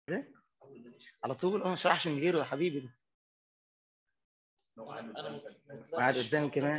إيه؟ على طول اه ما شرحش من غيره يا حبيبي ده انا قاعد قدامي كمان.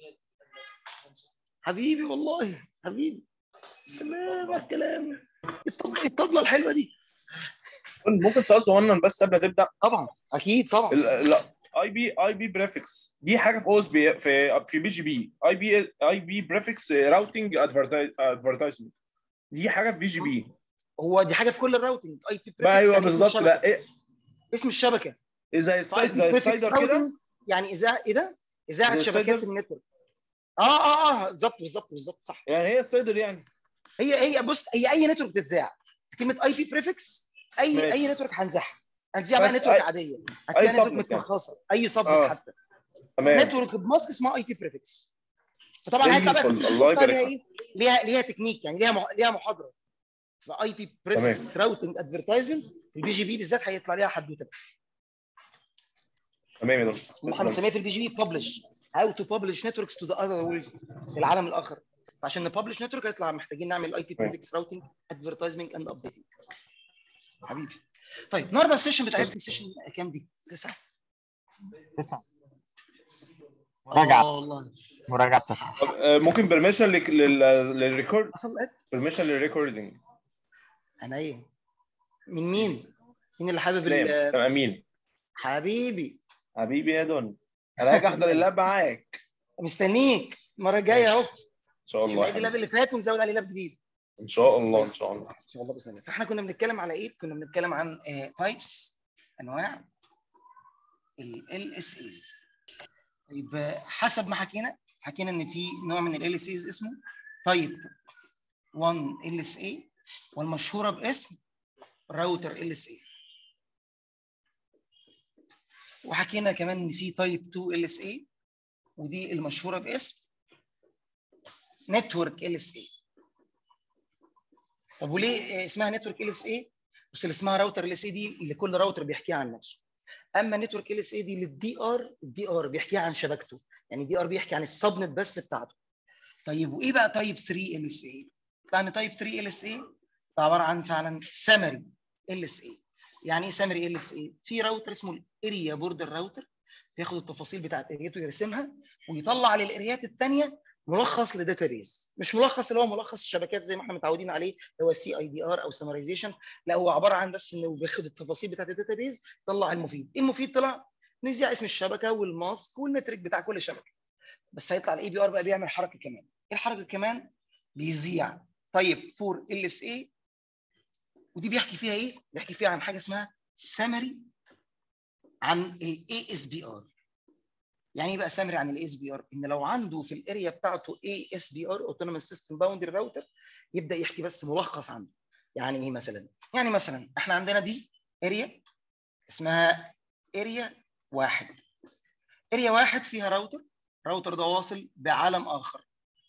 حبيبي والله حبيبي سلام على الكلام الطبلة الطبلة الحلوة دي ممكن سؤال صغنن بس قبل ما تبدا طبعا اكيد طبعا ال- لا اي بي اي بي بريفكس دي حاجه في اوس بي في في بي جي بي اي بي اي بي بريفكس راوتنج ادفرتايزمنت دي حاجه في بي جي بي هو دي حاجه في كل الراوتنج اي بي بقى ايوه بالظبط بقى إيه اسم الشبكه إيه زي الساي- زي prefix السايدر كده routing يعني اذاعه ايه ده؟ اذاعه زي شبكات السايدر؟ النتورك اه اه اه بالظبط بالظبط بالظبط صح يعني هي السايدر يعني هي هي بص هي اي نتورك بتتذاع كلمه اي بي بريفكس اي ماشي. اي نتورك هنذاعها هنذاع بقى بس نتورك أي- عاديه أي هتذاع نتورك subnet نتورك يعني. خاصه اي سبنت آه. حتى تمام نتورك بماسك اسمها اي بي بريفكس فطبعا زي هيطلع بقى في الفل. الفيديو الله بتاع يبارك ليها لك. ايه ليها ليها تكنيك يعني ليها مح... ليها محاضره فاي بي بريفكس راوتنج ادفرتايزمنت البي جي بي بالذات هيطلع ليها حدوته تمام يا دكتور احنا تسلم. بنسميها في البي جي بي ببلش هاو تو ببلش نتوركس تو ذا اذر وورلد العالم الاخر فعشان نبلش نتورك هيطلع محتاجين نعمل اي بي بريفكس راوتنج ادفرتايزمنج اند ابديتنج حبيبي طيب النهارده السيشن بتاعتنا السيشن كام دي؟ تسعه تسعة مراجعة. اه والله مراجعة تسعة طب آه، ممكن برميشن للريكورد حصل ايه؟ برميشن للريكوردنج انا ايه؟ من مين؟ مين اللي حابب اسلام ال- اسلام امين حبيبي حبيبي يا دون انا هاجي احضر اللاب معاك مستنيك المره الجايه اهو ان شاء الله نعيد يا اللاب حبيبي. اللي فات ونزود عليه لاب جديد ان شاء الله ان شاء الله ان شاء الله باذن الله فاحنا كنا بنتكلم على ايه؟ كنا بنتكلم عن تايبس انواع ال اس ايز طيب آه، حسب ما حكينا حكينا ان في نوع من ال اس ايز اسمه تايب 1 ال اس اي والمشهوره باسم راوتر ال اس اي وحكينا كمان ان في تايب 2 ال اس اي ودي المشهوره باسم نتورك ال اس اي طب وليه اسمها نتورك ال اس اي بس اللي اسمها راوتر ال اس اي دي اللي كل راوتر بيحكيها عن نفسه اما نتورك ال اس اي دي للدي ار الدي ار بيحكيها عن شبكته يعني دي ار بيحكي عن السبنت بس بتاعته طيب وايه بقى تايب 3 ال اس اي يعني تايب 3 ال اس اي ده عباره عن فعلا سمري ال اس اي يعني ايه سمري ال اس اي في راوتر اسمه الاريا بوردر راوتر بياخد التفاصيل بتاعت اريته يرسمها ويطلع للاريات الثانيه ملخص لداتابيز مش ملخص اللي هو ملخص الشبكات زي ما احنا متعودين عليه اللي هو سي اي دي ار او سمرايزيشن لا هو عباره عن بس انه بياخد التفاصيل بتاعت الداتابيز طلع المفيد ايه المفيد طلع نذيع اسم الشبكه والماسك والمترك بتاع كل شبكه بس هيطلع الاي بي ار بقى بيعمل حركه كمان ايه الحركه كمان بيذيع طيب فور ال اس اي ودي بيحكي فيها ايه بيحكي فيها عن حاجه اسمها سمري عن الاي اس بي ار يعني ايه بقى سامري عن الاي اس بي ار ان لو عنده في الاريا بتاعته اي اس بي ار اوتونوموس سيستم باوندري راوتر يبدا يحكي بس ملخص عنه يعني ايه مثلا يعني مثلا احنا عندنا دي اريا اسمها اريا واحد اريا واحد فيها راوتر راوتر ده واصل بعالم اخر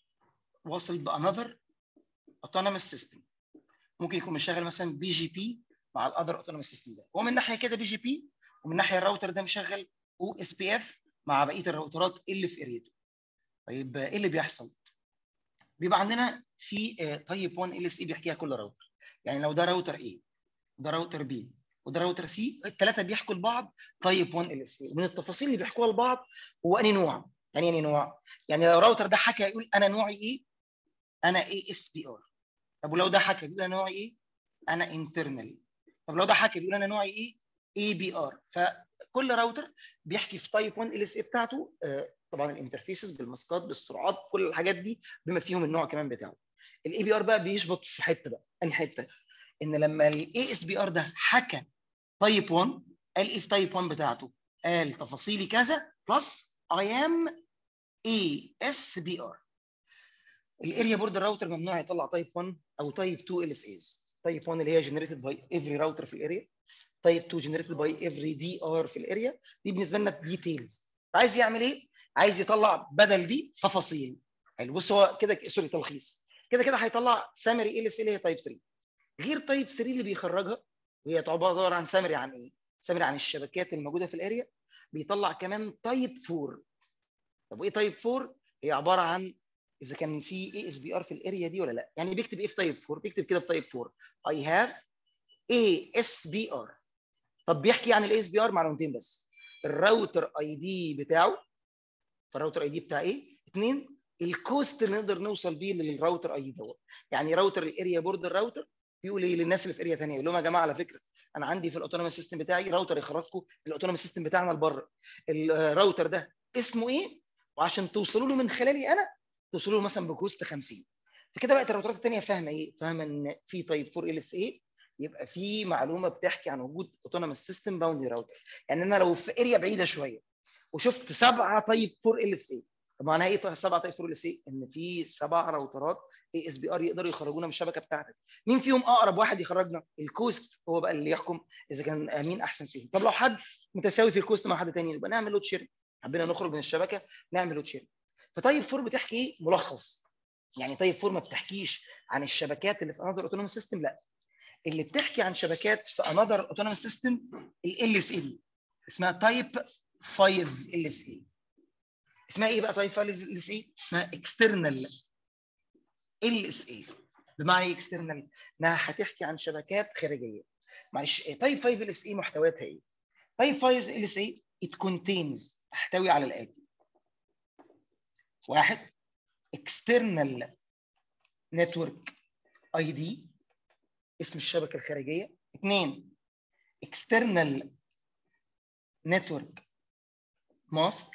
واصل بانذر اوتونوموس سيستم ممكن يكون مشغل مثلا بي جي بي مع الاذر اوتونوموس سيستم ده هو من ناحيه كده بي جي بي ومن ناحيه الراوتر ده مشغل او اس بي اف مع بقيه الراوترات اللي في اريته طيب ايه اللي بيحصل بيبقى عندنا في تايب 1 ال اس اي بيحكيها كل راوتر يعني لو ده راوتر A وده راوتر B وده راوتر C الثلاثه بيحكوا لبعض تايب 1 ال اس اي ومن التفاصيل اللي بيحكوها لبعض هو انهي نوع يعني انهي نوع يعني لو الراوتر ده حكى يقول انا نوعي ايه انا اي اس بي ار طب ولو ده حكى بيقول انا نوعي ايه انا انترنال طب لو ده حكى بيقول انا نوعي ايه اي بي ار فكل راوتر بيحكي في تايب 1 ال اس اي بتاعته طبعا الانترفيسز بالماسكات بالسرعات كل الحاجات دي بما فيهم النوع كمان بتاعه الاي بي ار بقى بيشبط في حته بقى انهي حته ان لما الاي اس بي ار ده حكى تايب 1 قال ايه في تايب 1 بتاعته قال تفاصيلي كذا بلس اي ام اي اس بي ار الاريا بورد الراوتر ممنوع يطلع تايب 1 او تايب 2 ال اس ايز تايب 1 اللي هي جنريتد باي افري راوتر في الاريا تايب 2 جنريتد باي افري دي ار في الاريا دي بالنسبه لنا ديتيلز عايز يعمل ايه عايز يطلع بدل دي تفاصيل حلو بص هو كده سوري تلخيص كده كده هيطلع سامري ال اس اللي هي تايب 3 غير تايب 3 اللي بيخرجها وهي عباره عن سامري عن ايه سامري عن الشبكات الموجوده في الاريا بيطلع كمان تايب 4 طب وايه تايب 4 هي عباره عن اذا كان في اي اس بي ار في الاريا دي ولا لا يعني بيكتب ايه في تايب 4 بيكتب كده في تايب 4 اي هاف اي اس بي ار طب بيحكي عن الاي اس بي ار معلومتين بس الراوتر اي دي بتاعه فالراوتر اي دي بتاع ايه؟ اثنين الكوست اللي نقدر نوصل بيه للراوتر اي دي دوت يعني راوتر الاريا بورد الراوتر بيقول ايه للناس اللي في اريا ثانيه يقول لهم يا جماعه على فكره انا عندي في الاوتونومي سيستم بتاعي راوتر يخرجكم الاوتونومي سيستم بتاعنا لبره الراوتر ده اسمه ايه وعشان توصلوا له من خلالي انا توصلوا له مثلا بكوست 50 فكده بقت الراوترات الثانيه فاهمه ايه؟ فاهمه ان في تايب 4 ال اس اي يبقى في معلومه بتحكي عن وجود اوتونوموس سيستم باوندري راوتر يعني انا لو في اريا بعيده شويه وشفت سبعه تايب 4 ال اس اي طب معناها ايه سبعه تايب 4 ال اس اي؟ ان في سبع راوترات اي اس بي ار يقدروا يخرجونا من الشبكه بتاعتك مين فيهم اقرب واحد يخرجنا؟ الكوست هو بقى اللي يحكم اذا كان مين احسن فيهم طب لو حد متساوي في الكوست مع حد تاني يبقى نعمل لود شيرنج حبينا نخرج من الشبكه نعمل لود شيرنج فطيب 4 بتحكي ايه؟ ملخص يعني طيب 4 ما بتحكيش عن الشبكات اللي في انذر اوتونوموس سيستم لا اللي بتحكي عن شبكات في انذر اوتونوموس سيستم ال اس اي دي اسمها تايب 5 ال اس اي اسمها ايه بقى تايب 5 ال اس اي؟ اسمها اكسترنال ال اس اي بمعنى ايه اكسترنال؟ انها هتحكي عن شبكات خارجيه معلش تايب 5 ال اس اي محتوياتها ايه؟ تايب 5 ال اس اي it contains تحتوي على الاتي واحد external network ID اسم الشبكة الخارجية اثنين external network mask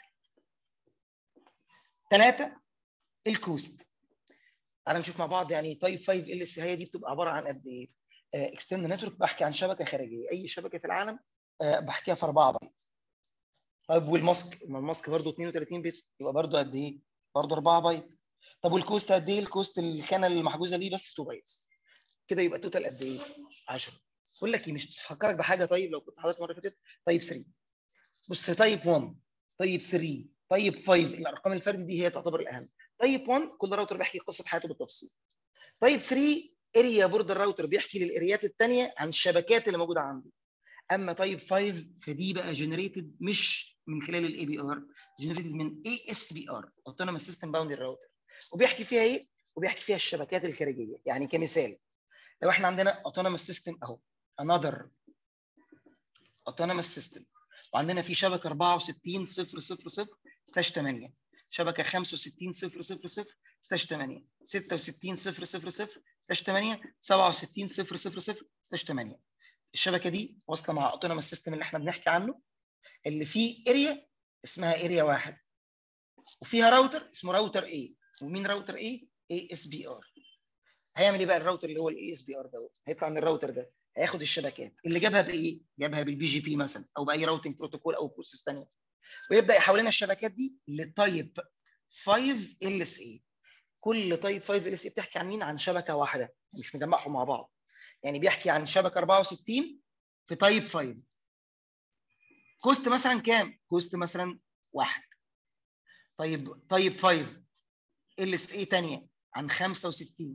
ثلاثة الكوست تعالى نشوف مع بعض يعني تايب 5 ال اس هي دي بتبقى عباره عن قد ايه؟ اكسترنال نتورك بحكي عن شبكه خارجيه اي شبكه في العالم بحكيها في 4 بايت طيب والماسك ما الماسك برضه 32 بت يبقى برضه قد ايه؟ برضه 4 بايت طب والكوست قد ايه؟ الكوست الخانه المحجوزه ليه بس 2 بايت كده يبقى توتال قد ايه؟ 10 بقول لك ايه مش تفكرك بحاجه طيب لو كنت حضرتك مره فاتت طيب 3 بص طيب 1 طيب 3 طيب 5 الارقام الفردي دي هي تعتبر الاهم طيب 1 كل راوتر بيحكي قصه حياته بالتفصيل طيب 3 اريا بورد الراوتر بيحكي للاريات الثانيه عن الشبكات اللي موجوده عنده اما طيب 5 فدي بقى جنريتد مش من خلال الاي بي ار جنريتد من اي اس بي ار اوتونوموس سيستم باوندري راوتر وبيحكي فيها ايه؟ وبيحكي فيها الشبكات الخارجيه يعني كمثال لو احنا عندنا اوتونوموس سيستم اهو another autonomous system وعندنا في شبكه 64 0 0 0 سلاش 8 شبكه 65 0 0 0 سلاش 8 66 0 0 0 سلاش 8 67 0 0 0 سلاش 8 الشبكه دي واصله مع اوتونوموس سيستم اللي احنا بنحكي عنه اللي فيه اريا اسمها اريا واحد وفيها راوتر اسمه راوتر اي ومين راوتر اي؟ اي اس بي ار هيعمل ايه بقى الراوتر اللي هو الاي اس بي ار دوت هيطلع من الراوتر ده هياخد الشبكات اللي جابها بايه؟ جابها بالبي جي بي مثلا او باي راوتنج بروتوكول او بروسيس ثانيه ويبدا يحول لنا الشبكات دي لتايب 5 ال اس اي كل تايب 5 ال اس اي بتحكي عن مين؟ عن شبكه واحده مش مجمعهم مع بعض يعني بيحكي عن شبكه 64 في تايب 5 كوست مثلا كام؟ كوست مثلا واحد طيب تايب 5 ال اس اي ثانيه عن 65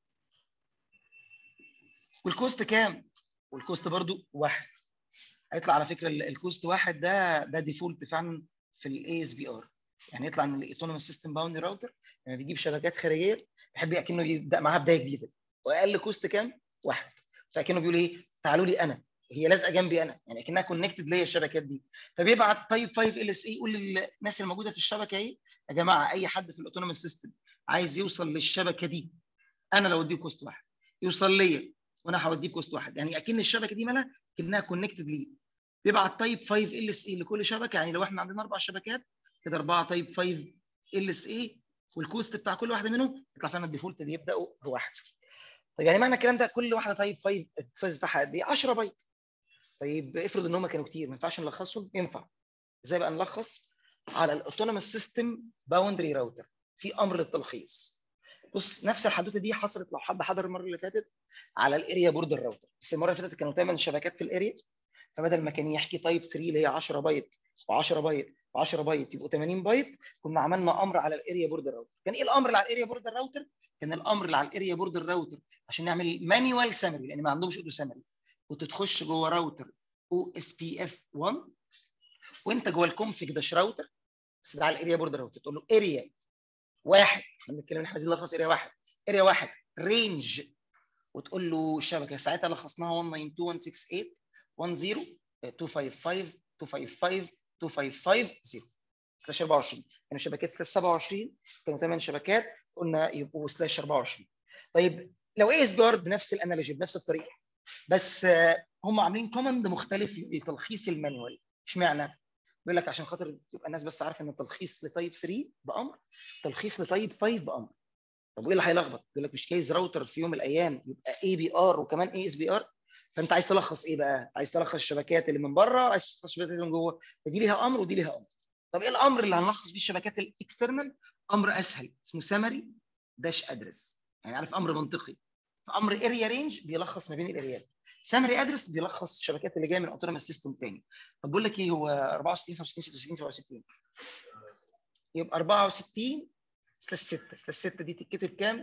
والكوست كام؟ والكوست برضو واحد هيطلع على فكره الكوست واحد ده ده ديفولت فعلا في الاي اس بي ار يعني يطلع ان الاوتونوموس سيستم باوندري راوتر لما بيجيب شبكات خارجيه بيحب اكنه يبدا معاها بدايه جديده واقل كوست كام؟ واحد فاكنه بيقول ايه؟ تعالوا لي انا هي لازقه جنبي انا يعني اكنها كونكتد ليا الشبكات دي فبيبعت طيب 5 ال اس اي يقول للناس اللي موجوده في الشبكه ايه يا جماعه اي حد في الاوتونوموس سيستم عايز يوصل للشبكه دي انا لو اديه كوست واحد يوصل ليا وانا هوديه بكوست واحد يعني اكن الشبكه دي مالها كانها كونكتد ليه بيبعت تايب 5 ال اس اي لكل شبكه يعني لو احنا عندنا اربع شبكات كده اربعه تايب 5 ال اس اي والكوست بتاع كل واحده منهم يطلع فعلا الديفولت بيبداوا بواحد طيب يعني معنى الكلام ده كل واحده تايب 5 السايز بتاعها قد ايه 10 بايت طيب افرض ان هم كانوا كتير ما ينفعش نلخصهم ينفع ازاي بقى نلخص على الاوتونوموس سيستم باوندري راوتر في امر للتلخيص بص نفس الحدوته دي حصلت لو حد حضر المره اللي فاتت على الاريا بورد الراوتر بس المره اللي فاتت كانوا 8 شبكات في الاريا فبدل ما كان يحكي تايب 3 اللي هي 10 بايت و10 بايت و10 بايت يبقوا 80 بايت كنا عملنا امر على الاريا بورد الراوتر كان ايه الامر اللي على الاريا بورد الراوتر كان الامر اللي على الاريا بورد الراوتر عشان نعمل مانيوال سامري لان ما عندهمش اودو سامري كنت تخش جوه راوتر او اس بي اف 1 وانت جوه الكونفيج داش راوتر بس ده على الاريا بورد الراوتر تقول له اريا واحد احنا بنتكلم احنا عايزين نلخص اريا واحد اريا واحد رينج وتقول له الشبكه ساعتها لخصناها 192.168.10 255 255 255 سلاش 24 كانوا شبكات سلاش 27 كانوا 8 شبكات قلنا يبقوا سلاش 24 طيب لو اي اس بي ار بنفس الانالوجي بنفس الطريقه بس آه، هم عاملين كوماند مختلف لتلخيص المانيوال اشمعنى؟ بيقول لك عشان خاطر يبقى الناس بس عارفه ان التلخيص لتايب 3 بامر تلخيص لتايب 5 بامر طب وايه اللي هيلخبط؟ يقول لك مش كايز راوتر في يوم من الايام يبقى اي بي ار وكمان اي اس بي ار فانت عايز تلخص ايه بقى؟ عايز تلخص الشبكات اللي من بره عايز تلخص الشبكات اللي من جوه فدي ليها امر ودي ليها امر طب ايه الامر اللي هنلخص بيه الشبكات الاكسترنال؟ امر اسهل اسمه سمري داش ادرس يعني عارف امر منطقي فامر اريا رينج بيلخص ما بين الاريات سامري ادرس بيلخص الشبكات اللي جايه من اوتونوموس سيستم تاني طب بقول لك ايه هو 64 65 66 67 يبقى 64 سلاش 6 سلاش 6 دي تتكتب كام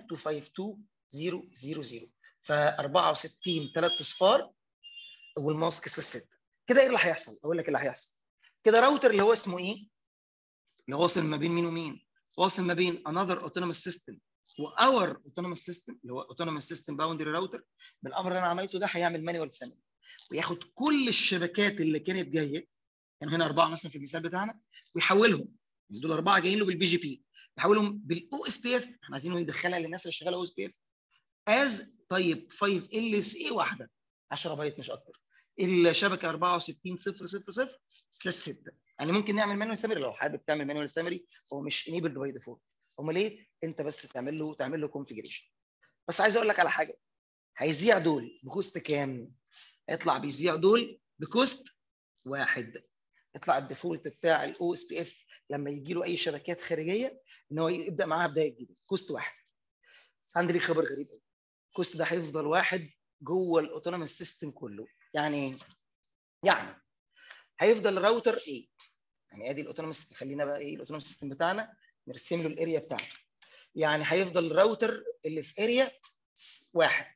252000 ف 64 ثلاث اصفار والماسك سلاش 6 كده ايه اللي هيحصل اقول لك اللي هيحصل كده راوتر اللي هو اسمه ايه اللي هو واصل ما بين مين ومين واصل ما بين another autonomous system واور autonomous system اللي هو autonomous system boundary router بالامر اللي انا عملته ده هيعمل مانيوال سامري وياخد كل الشبكات اللي كانت جايه كانوا هنا اربعه مثلا في المثال بتاعنا ويحولهم دول اربعه جايين له بالبي جي بي يحولهم بالاو اس بي اف احنا عايزينه يدخلها للناس اللي شغاله او اس بي اف از طيب 5 ال اس اي واحده 10 بايت مش اكتر الشبكه 64 0 0 0 سلاش 6 يعني ممكن نعمل مانوال سامري لو حابب تعمل مانوال سامري هو مش انيبلد باي ديفولت امال ايه انت بس تعمل له تعمل له كونفيجريشن بس عايز اقول لك على حاجه هيذيع دول بكوست كام يطلع بيذيع دول بكوست واحد يطلع الديفولت بتاع الاو اس بي اف لما يجي له اي شبكات خارجيه ان هو يبدا معاها بدايه جديده كوست واحد بس عندي ليه خبر غريب قوي الكوست ده هيفضل واحد جوه الاوتونوموس سيستم كله يعني ايه؟ يعني هيفضل راوتر ايه يعني ادي الاوتونوموس خلينا بقى ايه الاوتونوموس سيستم بتاعنا نرسم له الاريا بتاعته يعني هيفضل الراوتر اللي في اريا واحد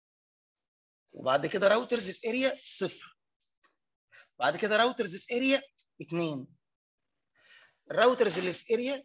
وبعد كده راوترز في اريا صفر بعد كده راوترز في اريا اثنين الراوترز اللي في اريا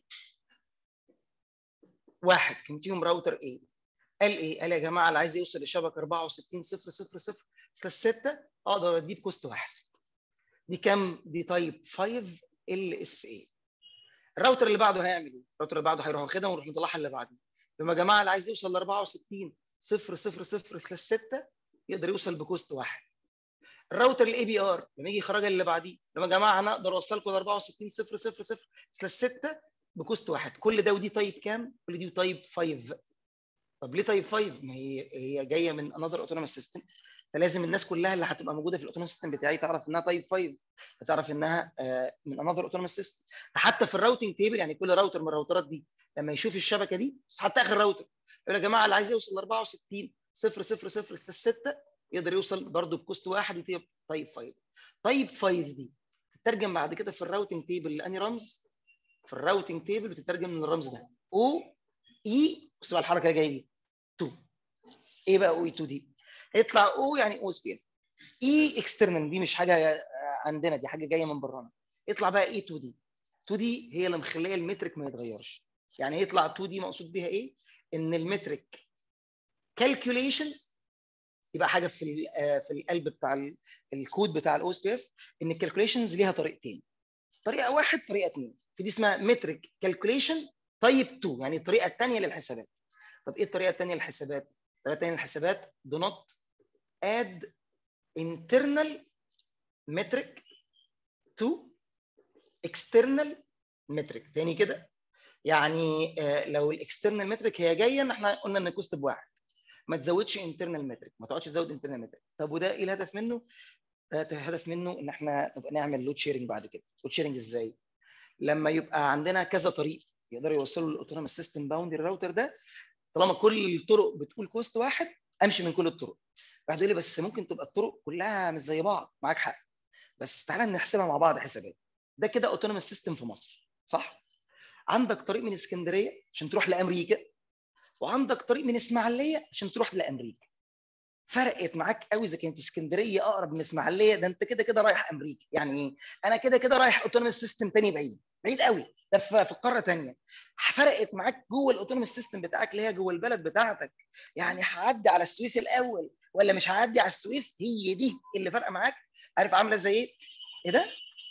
واحد كان فيهم راوتر ايه قال ايه قال يا جماعه اللي عايز يوصل لشبكه 64 0 0 0 سلاش 6 اقدر اديه بكوست واحد دي كام دي تايب 5 ال اس اي الراوتر اللي بعده هيعمل ايه الراوتر اللي بعده هيروح واخدها ونروح مطلعها اللي بعديه لما يا جماعه اللي عايز يوصل ل 64 0 0 0 سلاش 6 يقدر يوصل بكوست واحد الراوتر الاي بي ار لما يجي يخرج اللي بعديه لما يا جماعه انا اقدر اوصلكم ل 64 0 0 0 سلاش 6 بكوست واحد كل ده ودي تايب كام؟ كل دي تايب 5 طب ليه تايب 5؟ ما هي هي جايه من انذر اوتونوموس سيستم فلازم الناس كلها اللي هتبقى موجوده في الاوتونوموس سيستم بتاعي تعرف انها تايب 5 فتعرف انها آه، من انذر اوتونوموس سيستم حتى في الراوتنج تيبل يعني كل راوتر من الراوترات دي لما يشوف الشبكه دي بس حتى اخر راوتر يقول يا جماعه اللي عايز يوصل ل 64 0 0 0 6 يقدر يوصل برضه بكوست واحد ودي تايب 5 تايب 5 دي تترجم بعد كده في الراوتنج تيبل لاني رمز في الراوتنج تيبل بتترجم من الرمز ده او اي بص بقى الحركه اللي جايه دي 2 ايه بقى او اي 2 دي؟ هيطلع او يعني او اس بي اف اي اكسترنال دي مش حاجه عندنا دي حاجه جايه من برانا يطلع بقى اي 2 دي 2 دي هي اللي مخليه المترك ما يتغيرش يعني يطلع 2 دي مقصود بيها ايه؟ ان المترك كالكوليشنز يبقى حاجه في في القلب بتاع الكود بتاع الاو اس بي اف ان الكالكوليشنز ليها طريقتين طريقه واحد طريقه اثنين فدي اسمها مترك كالكوليشن تايب 2 يعني الطريقه الثانيه للحسابات طب ايه الطريقه الثانيه للحسابات؟ الطريقه الثانيه للحسابات do not add internal metric to external metric تاني كده يعني لو الاكسترنال مترك هي جايه ان احنا قلنا ان كوست بواحد ما تزودش انترنال مترك ما تقعدش تزود انترنال مترك طب وده ايه الهدف منه؟ ده الهدف منه ان احنا نبقى نعمل لود شيرنج بعد كده لود شيرنج ازاي؟ لما يبقى عندنا كذا طريق يقدروا يوصلوا للاوتونوموس سيستم باوندري راوتر ده طالما كل الطرق بتقول كوست واحد امشي من كل الطرق واحد يقول لي بس ممكن تبقى الطرق كلها مش زي بعض معاك حق بس تعالى نحسبها مع بعض حسابات ده كده اوتونوموس سيستم في مصر صح عندك طريق من اسكندريه عشان تروح لامريكا وعندك طريق من اسماعيليه عشان تروح لامريكا فرقت معاك قوي اذا كانت اسكندريه اقرب من اسماعيليه ده انت كده كده رايح امريكا يعني ايه انا كده كده رايح اوتونوموس سيستم تاني بعيد بعيد قوي ده في في قاره ثانيه فرقت معاك جوه الاوتونوموس سيستم بتاعك اللي هي جوه البلد بتاعتك يعني هعدي على السويس الاول ولا مش هعدي على السويس هي دي اللي فارقه معاك عارف عامله زي ايه ايه ده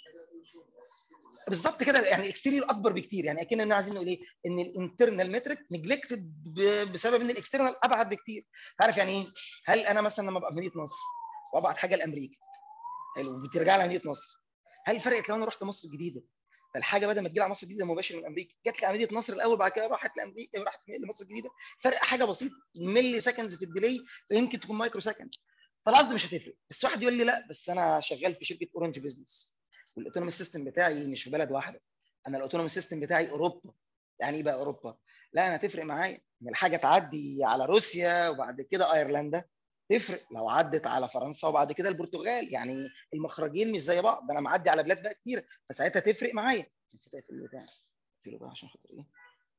بالظبط كده يعني الاكستيريور اكبر بكتير يعني اكننا عايزين نقول ايه ان الانترنال مترك نجلكتد بسبب ان الاكسترنال ابعد بكتير عارف يعني ايه هل انا مثلا لما ابقى في مدينه نصر وابعت حاجه لامريكا حلو بترجع لي مدينه نصر هل فرقت لو انا رحت مصر الجديده فالحاجه بدل ما تجي لي على مصر الجديده مباشر من امريكا جات لي على مدينه نصر الاول بعد كده راحت لامريكا راحت لمصر الجديده فرق حاجه بسيطه ملي سكندز في الديلي يمكن تكون مايكرو سكندز فالقصد مش هتفرق بس واحد يقول لي لا بس انا شغال في شركه اورنج بزنس والاوتونومي سيستم بتاعي مش في بلد واحده انا الاوتونومي سيستم بتاعي اوروبا يعني ايه بقى اوروبا لا انا تفرق معايا ان الحاجه تعدي على روسيا وبعد كده ايرلندا تفرق لو عدت على فرنسا وبعد كده البرتغال يعني المخرجين مش زي بعض ده انا معدي على بلاد بقى كتيره فساعتها تفرق معايا نسيت اقفل البتاع اقفله بقى عشان خاطر ايه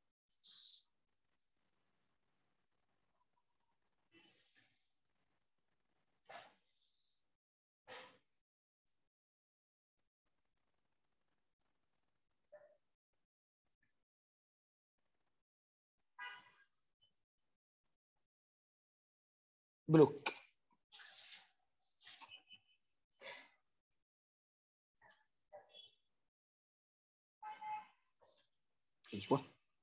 بلوك ايوه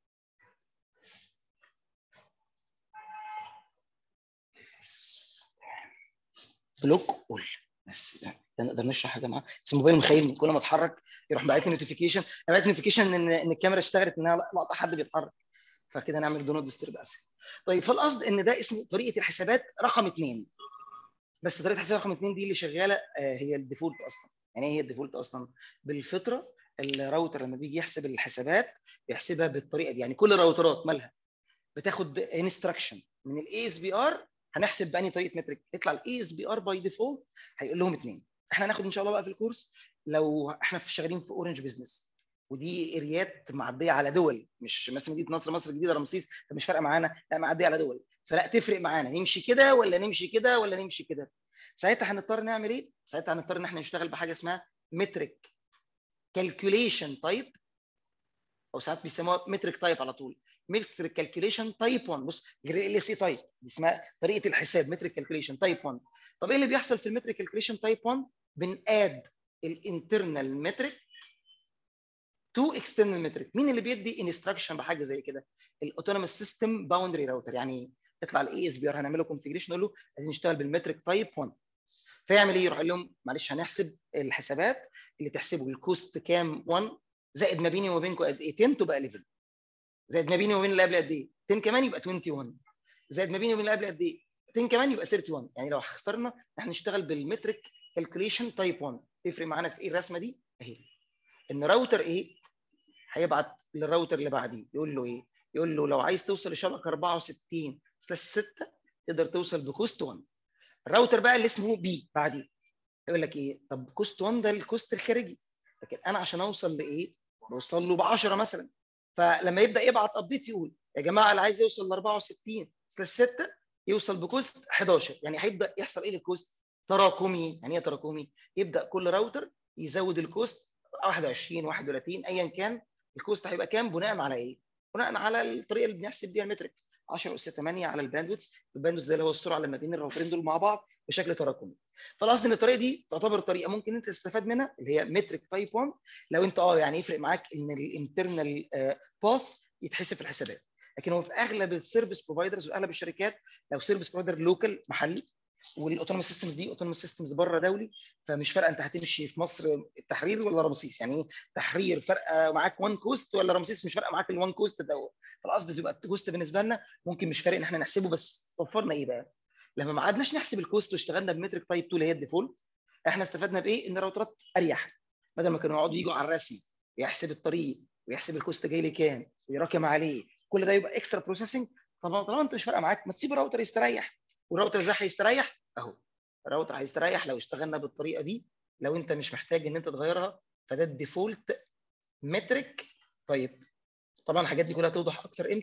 بلوك اول بس ده ده نقدر نشرح يا جماعه بس الموبايل مخيلني كل ما اتحرك يروح باعت لي نوتيفيكيشن انا باعت نوتيفيكيشن ان ان الكاميرا اشتغلت انها لقطه حد بيتحرك فكده نعمل دو نوت ديسترب اسهل طيب فالقصد ان ده اسم طريقه الحسابات رقم اثنين بس طريقه الحساب رقم اثنين دي اللي شغاله آه، هي الديفولت اصلا يعني ايه هي الديفولت اصلا بالفطره الراوتر لما بيجي يحسب الحسابات بيحسبها بالطريقه دي يعني كل الراوترات مالها بتاخد انستراكشن من الاي اس بي ار هنحسب بأني طريقه مترك يطلع الاي اس بي ار باي ديفولت هيقول لهم اثنين احنا هناخد ان شاء الله بقى في الكورس لو احنا في شغالين في اورنج بزنس ودي اريات معديه على دول مش مثلا مدينه نصر مصر الجديده رمسيس فمش فارقه معانا لا معديه على دول فلا تفرق معانا نمشي كده ولا نمشي كده ولا نمشي كده ساعتها هنضطر نعمل ايه ساعتها هنضطر ان احنا نشتغل بحاجه اسمها مترك كالكوليشن تايب او ساعات بيسموها مترك تايب على طول مترك كالكوليشن تايب 1 بص غير ال سي تايب دي اسمها طريقه الحساب مترك كالكوليشن تايب 1 طب ايه اللي بيحصل في المترك كالكوليشن تايب 1 بناد الانترنال مترك تو اكسترنال مترك مين اللي بيدي انستراكشن بحاجه زي كده الاوتونوموس سيستم باوندري راوتر يعني يطلع الاي اس بي ار هنعمل له كونفيجريشن نقول له عايزين نشتغل بالمترك تايب 1 فيعمل ايه يروح يقول لهم معلش هنحسب الحسابات اللي تحسبه الكوست كام 1 زائد ما بيني وما بينكم قد ايه 10 تبقى 11 زائد ما بيني وما بين اللي قبل قد ايه 10 كمان يبقى 21 زائد ما بيني وما بين اللي قبل قد ايه 10 كمان يبقى 31 يعني لو اخترنا احنا نشتغل بالمترك كالكوليشن تايب 1 تفرق معانا في ايه الرسمه دي اهي ان راوتر ايه هيبعت للراوتر اللي بعديه يقول له ايه يقول له لو عايز توصل لشبكه 64 سلاش 6 تقدر توصل بكوست 1 الراوتر بقى اللي اسمه بي بعديه يقول لك ايه طب كوست 1 ده الكوست الخارجي لكن انا عشان اوصل لايه بوصل له ب 10 مثلا فلما يبدا يبعت ابديت يقول يا جماعه اللي عايز يوصل ل 64 سلاش 6 يوصل بكوست 11 يعني هيبدا يحصل ايه للكوست تراكمي يعني ايه تراكمي يبدا كل راوتر يزود الكوست 21 31 ايا كان الكوست هيبقى كام بناء على ايه بناء على الطريقه اللي بنحسب بيها المترك 10 اس 8 على الباندويث الباندويث ده اللي هو السرعه اللي ما بين الراوترين دول مع بعض بشكل تراكمي فالقصد ان الطريقه دي تعتبر طريقه ممكن انت تستفاد منها اللي هي مترك تايب 1 لو انت اه يعني يفرق معاك ان الانترنال باث يتحسب في الحسابات لكن هو في اغلب السيرفيس بروفايدرز واغلب الشركات لو سيرفيس بروفايدر لوكال محلي والاوتونوموس سيستمز دي اوتونوموس سيستمز بره دولي فمش فارقه انت هتمشي في مصر التحرير ولا رمسيس يعني ايه تحرير فارقه معاك وان كوست ولا رمسيس مش فارقه معاك الوان كوست دوت فالقصد تبقى الكوست بالنسبه لنا ممكن مش فارق ان احنا نحسبه بس وفرنا ايه بقى لما ما عدناش نحسب الكوست واشتغلنا بمترك تايب 2 اللي هي الديفولت احنا استفدنا بايه ان الراوترات اريح بدل ما كانوا يقعدوا يجوا على الرسم ويحسب الطريق ويحسب الكوست جاي لي كام ويراكم عليه كل ده يبقى اكسترا بروسيسنج طبعا طالما انت مش فارقه معاك ما تسيب الراوتر يستريح والراوتر ازاي هيستريح اهو الراوتر هيستريح لو اشتغلنا بالطريقه دي لو انت مش محتاج ان انت تغيرها فده الديفولت مترك طيب طبعا الحاجات دي كلها توضح اكتر امتى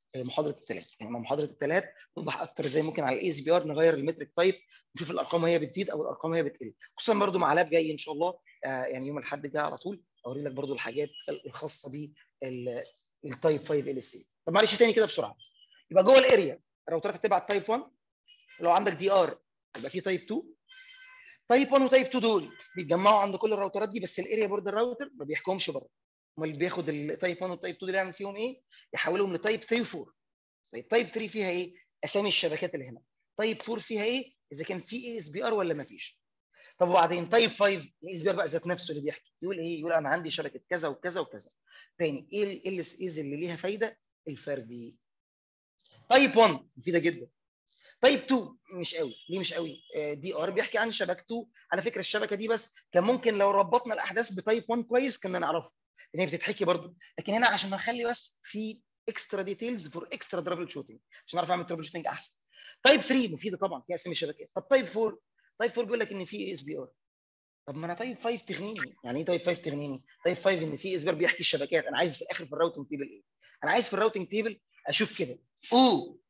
محاضره الثلاث يعني مع محاضره الثلاث نوضح اكتر ازاي ممكن على الاي اس بي ار نغير المترك تايب نشوف الارقام وهي بتزيد او الارقام وهي بتقل خصوصا برده مع لاب جاي ان شاء الله آه، يعني يوم الاحد الجاي على طول اوري لك برده الحاجات الخاصه بالتايب 5 ال اس اي طب معلش تاني كده بسرعه يبقى جوه الاريا الراوترات هتبعت تايب 1 لو عندك دي ار يبقى في تايب 2 تايب 1 وتايب 2 دول بيتجمعوا عند كل الراوترات دي بس الاريا بورد الراوتر ما بيحكمش بره امال بياخد التايب 1 والتايب 2 دول يعمل فيهم ايه؟ يحولهم لتايب 3 و4 طيب تايب 3 فيها ايه؟ اسامي الشبكات اللي هنا تايب 4 فيها ايه؟ اذا كان في اي اس بي ار ولا ما فيش طب وبعدين تايب 5 الاي اس بي ار بقى ذات نفسه اللي بيحكي يقول ايه؟ يقول انا عندي شبكه كذا وكذا وكذا تاني ايه ال اس ايز اللي ليها فايده؟ الفردي تايب 1 مفيده جدا تايب 2 مش قوي ليه مش قوي دي ار بيحكي عن شبكته على فكره الشبكه دي بس كان ممكن لو ربطنا الاحداث بتايب 1 كويس كنا نعرفه ان هي بتتحكي برضه لكن هنا عشان نخلي بس في اكسترا ديتيلز فور اكسترا ترابل شوتنج عشان اعرف اعمل ترابل شوتنج احسن تايب 3 مفيده طبعا في اسامي الشبكات طب تايب 4 تايب 4 بيقول لك ان في اس بي ار طب ما انا تايب 5 تغنيني يعني ايه تايب 5 تغنيني تايب 5 ان في اس بي ار بيحكي الشبكات انا عايز في الاخر في الراوتنج تيبل ايه انا عايز في الراوتنج تيبل اشوف كده او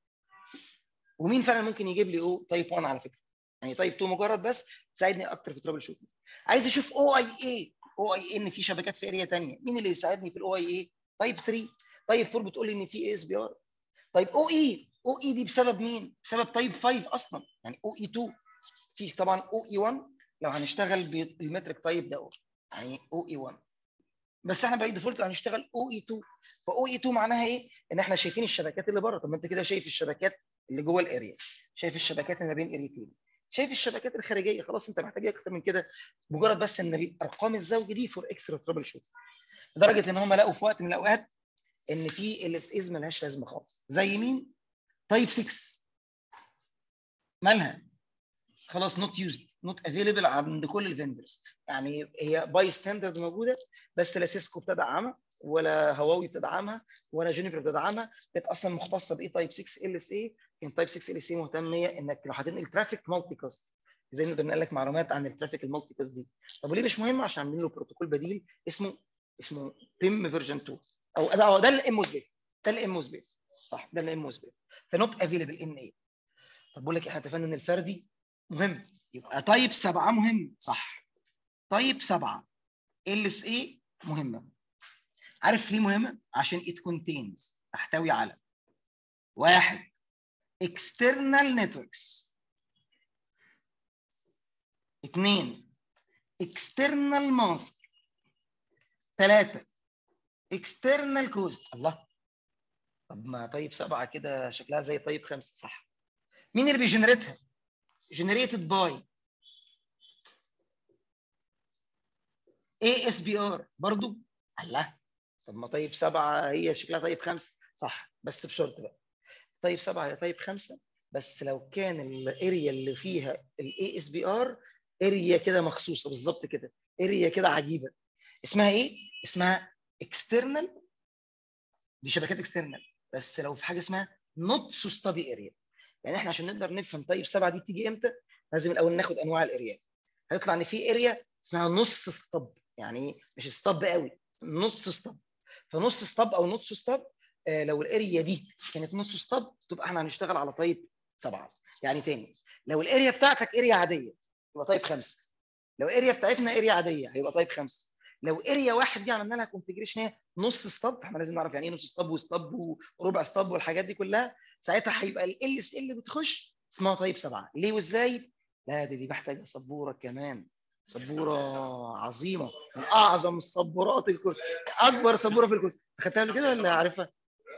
ومين فعلا ممكن يجيب لي او تايب 1 على فكره يعني تايب 2 مجرد بس تساعدني اكتر في ترابل شوتنج عايز اشوف او اي اي او اي ان في شبكات في اريا ثانيه مين اللي يساعدني في الاو اي اي تايب 3 تايب 4 بتقول لي ان في اس بي ار طيب او اي او اي دي بسبب مين بسبب تايب 5 اصلا يعني او اي 2 في طبعا او اي 1 لو هنشتغل بالمترك تايب ده يعني او اي 1 بس احنا باي ديفولت هنشتغل او اي 2 فاو اي 2 معناها ايه ان احنا شايفين الشبكات اللي بره طب ما انت كده شايف الشبكات اللي جوه الاريا شايف الشبكات اللي ما بين اريتين شايف الشبكات الخارجيه خلاص انت محتاج اكتر من كده مجرد بس ان الارقام الزوجي دي فور اكسترا ترابل شوت لدرجه ان هم لقوا في وقت من الاوقات ان في ال اس ايز ملهاش لازمه خالص زي مين؟ تايب 6 مالها؟ خلاص نوت يوزد نوت افيلبل عند كل الفندرز يعني هي باي ستاندرد موجوده بس لا سيسكو بتدعمها ولا هواوي بتدعمها ولا جونيفر بتدعمها كانت اصلا مختصه بايه تايب 6 ال اس اي كان تايب 6 ال اس اي مهتميه انك لو هتنقل ترافيك مالتي كاست ازاي نقدر نقل لك معلومات عن الترافيك المالتي كاست دي طب وليه مش مهم عشان عاملين له بروتوكول بديل اسمه اسمه بيم فيرجن 2 او ده ده الام سبيس ده الام سبيس صح ده الام سبيس فنوت افيلبل ان اي طب بقول لك احنا اتفقنا ان الفردي مهم يبقى تايب 7 مهم صح تايب 7 ال اس اي مهمه عارف ليه مهمه عشان it contains تحتوي على واحد external networks اثنين external mask ثلاثة external cost الله طب ما طيب سبعة كده شكلها زي طيب خمسة صح مين اللي بيجنريتها؟ generated by ASBR برضو الله طب ما طيب سبعة هي شكلها طيب خمسة صح بس بشرط بقى طيب سبعة هي طيب خمسة بس لو كان الاريا اللي فيها الاي اس بي ار اريا كده مخصوصه بالظبط كده اريا كده عجيبه اسمها ايه؟ اسمها اكسترنال دي شبكات اكسترنال بس لو في حاجه اسمها نوت سوستابي اريا يعني احنا عشان نقدر نفهم طيب سبعه دي تيجي امتى لازم الاول ناخد انواع الاريا هيطلع ان في اريا اسمها نص ستاب يعني مش ستاب قوي نص ستاب فنص ستاب او نص ستاب آه لو الاريا دي كانت نص ستاب تبقى احنا هنشتغل على طيب سبعه يعني تاني لو الاريا بتاعتك اريا عاديه يبقى طيب خمسه لو اريا بتاعتنا اريا عاديه هيبقى طيب خمسه لو اريا واحد دي عملنا لها كونفجريشن هي نص ستاب احنا لازم نعرف يعني ايه نص ستاب وستاب وربع ستاب والحاجات دي كلها ساعتها هيبقى ال اس ال بتخش اسمها طيب سبعه ليه وازاي؟ لا دي دي محتاجه سبوره كمان سبوره عظيمه من اعظم السبورات الكرسي اكبر سبوره في الكرسي اخدتها قبل كده ولا عارفها؟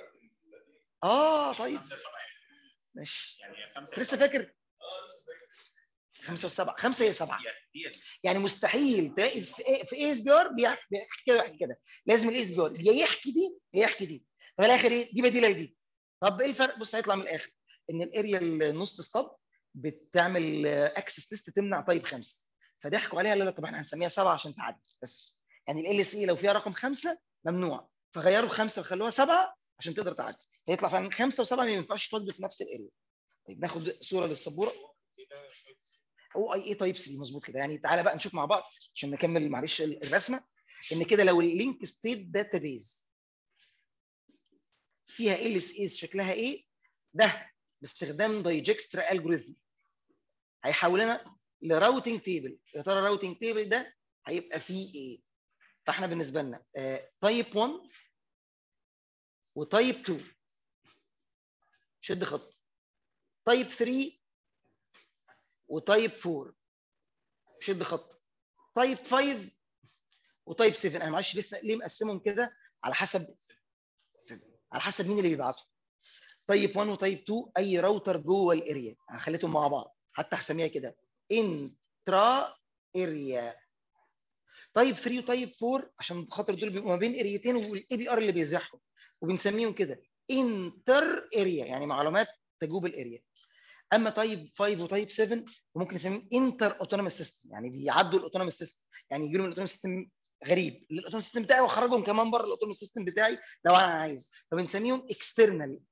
اه طيب ماشي لسه فاكر خمسة وسبعة خمسة هي سبعة يعني مستحيل تلاقي في اي اس بي ار بيحكي كده ويحكي كده لازم الاي اس بي ار يا يحكي دي يا يحكي دي ففي الاخر ايه دي بديله لدي طب ايه الفرق بص هيطلع من الاخر ان الاريا النص ستاب بتعمل اكسس ليست تمنع طيب خمسه فضحكوا عليها لا لا طب احنا هنسميها سبعه عشان تعدي بس يعني ال اس اي لو فيها رقم خمسه ممنوع فغيروا خمسه وخلوها سبعه عشان تقدر تعدي هيطلع فعلا خمسه وسبعه ما ينفعش يتواجدوا في نفس الاريا طيب ناخد صوره للسبوره او اي اي تايب 3 مظبوط كده يعني تعالى بقى نشوف مع بعض عشان نكمل معلش الرسمه ان كده لو اللينك ستيت داتابيز فيها ال اس اي شكلها ايه ده باستخدام دايجكسترا الجوريثم هيحولنا لراوتنج تيبل يا ترى الراوتنج تيبل ده هيبقى فيه ايه فاحنا بالنسبه لنا تايب 1 وتايب 2 شد خط تايب 3 وتايب 4 شد خط تايب 5 وتايب 7 انا معلش لسه ليه مقسمهم كده على حسب على حسب مين اللي بيبعته تايب 1 وتايب 2 اي راوتر جوه الاريا انا خليتهم مع بعض حتى هسميها كده انترا اريا تايب 3 وتايب 4 عشان خاطر دول بيبقوا ما بين اريتين والاي بي ار اللي بيزحهم وبنسميهم كده انتر اريا يعني معلومات تجوب الاريا اما تايب 5 وتايب 7 ممكن نسميهم انتر اوتونوموس سيستم يعني بيعدوا الاوتونوموس سيستم يعني يجي لهم الاوتونوموس سيستم غريب الاوتونوموس سيستم بتاعي واخرجهم كمان بره الاوتونوموس سيستم بتاعي لو انا عايز فبنسميهم اكسترنال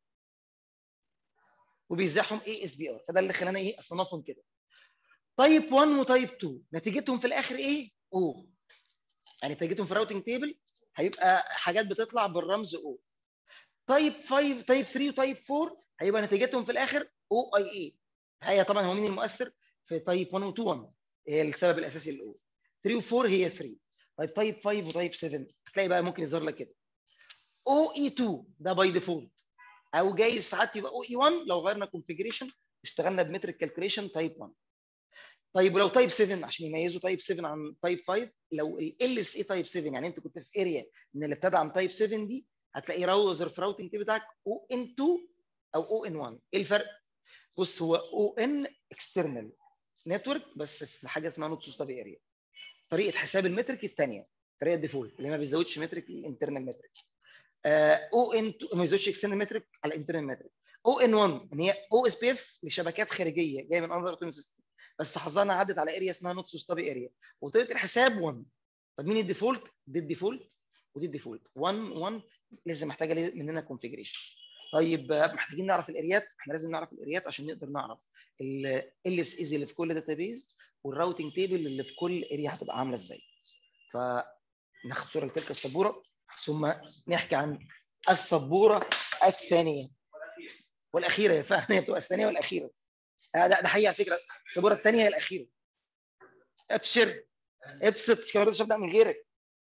وبيزاحهم اي اس بي ار فده اللي خلانا ايه اصنفهم كده تايب 1 وتايب 2 نتيجتهم في الاخر ايه او يعني نتيجتهم في الراوتنج تيبل هيبقى حاجات بتطلع بالرمز او تايب 5 تايب 3 وتايب 4 هيبقى نتيجتهم في الاخر او اي اي هي طبعا هو مين المؤثر في تايب 1 و 2 1 هي السبب الاساسي للاو 3 و 4 هي 3 طيب تايب 5 وتايب 7 هتلاقي بقى ممكن يظهر لك كده او اي 2 ده باي ديفولت او جايز ساعات يبقى او اي 1 لو غيرنا كونفيجريشن اشتغلنا بمترك كالكوليشن تايب 1 طيب ولو تايب 7 عشان يميزوا تايب 7 عن تايب 5 لو ال اس اي تايب 7 يعني انت كنت في اريا من اللي بتدعم تايب 7 دي هتلاقي راوزر في راوتنج بتاعك او ان 2 او او ان 1 ايه الفرق؟ بص هو او ان اكسترنال نتورك بس في حاجه اسمها نوت ستاب اريا طريقه حساب المترك الثانيه طريقه الديفولت اللي ما بيزودش مترك الانترنال مترك او ان ما بيزودش اكسترنال مترك على الانترنال مترك او ان 1 ان هي او اس بي اف لشبكات خارجيه جايه من انذر اوتوميك سيستم بس حظنا عدت على اريا اسمها نوت ستاب اريا وطريقه الحساب 1 طب مين الديفولت؟ دي الديفولت ودي الديفولت 1 1 لازم محتاجه مننا كونفيجريشن طيب محتاجين نعرف الاريات احنا لازم نعرف الاريات عشان نقدر نعرف ال اس ايز اللي في كل داتابيز والراوتنج تيبل اللي في كل اريا هتبقى عامله ازاي فناخد صوره لتلك السبوره ثم نحكي عن السبوره الثانيه والاخيره يا فاهم هي بتبقى الثانيه والاخيره ده ده حقيقه على فكره السبوره الثانيه هي الاخيره ابشر ابسط كمان مش هبدا من غيرك